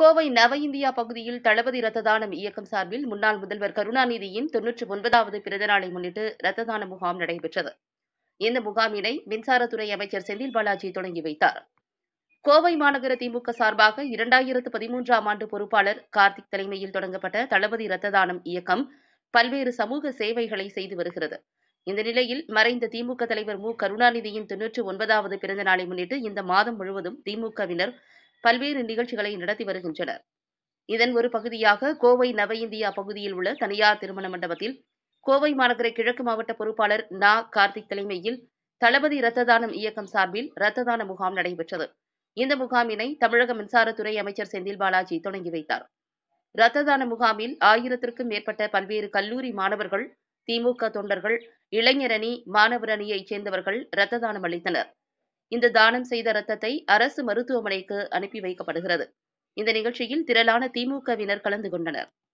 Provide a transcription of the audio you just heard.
கோவை நவ இந்தியா பகுதியில் தளபதி ரத்த தானம் இயக்கம் சார்பில் முன்னாள் முதல்வர் கருணாநிதியின் தொன்னூற்றி ஒன்பதாவது பிறந்தநாளை முன்னிட்டு ரத்த தான முகாம் நடைபெற்றது இந்த முகாமினை மின்சாரத்துறை அமைச்சர் செந்தில் பாலாஜி தொடங்கி வைத்தார் கோவை மாநகர திமுக சார்பாக இரண்டாயிரத்து பதிமூன்றாம் ஆண்டு பொறுப்பாளர் கார்த்திக் தலைமையில் தொடங்கப்பட்ட தளபதி ரத்த தானம் இயக்கம் பல்வேறு சமூக சேவைகளை செய்து வருகிறது இந்த நிலையில் மறைந்த திமுக தலைவர் மு கருணாநிதியின் தொன்னூற்றி ஒன்பதாவது பிறந்த நாளை முன்னிட்டு இந்த மாதம் முழுவதும் திமுகவினர் பல்வேறு நிகழ்ச்சிகளை நடத்தி வருகின்றனர் இதன் ஒரு பகுதியாக கோவை நவ இந்தியா பகுதியில் உள்ள தனியார் திருமண மண்டபத்தில் கோவை மாநகர கிழக்கு மாவட்ட பொறுப்பாளர் நா கார்த்திக் தலைமையில் தளபதி ரத்த தானம் இயக்கம் சார்பில் ரத்த தான முகாம் நடைபெற்றது இந்த முகாமினை தமிழக மின்சாரத்துறை அமைச்சர் செந்தில் பாலாஜி தொடங்கி வைத்தார் ரத்த தான முகாமில் ஆயிரத்திற்கும் மேற்பட்ட பல்வேறு கல்லூரி மாணவர்கள் திமுக தொண்டர்கள் இளைஞரணி மாணவர் அணியைச் சேர்ந்தவர்கள் ரத்த தானம் அளித்தனர் இந்த தானம் செய்த ரத்தத்தை அரசு மருத்துவமனைக்கு அனுப்பி வைக்கப்படுகிறது இந்த நிகழ்ச்சியில் திரளான திமுகவினர் கலந்து கொண்டனர்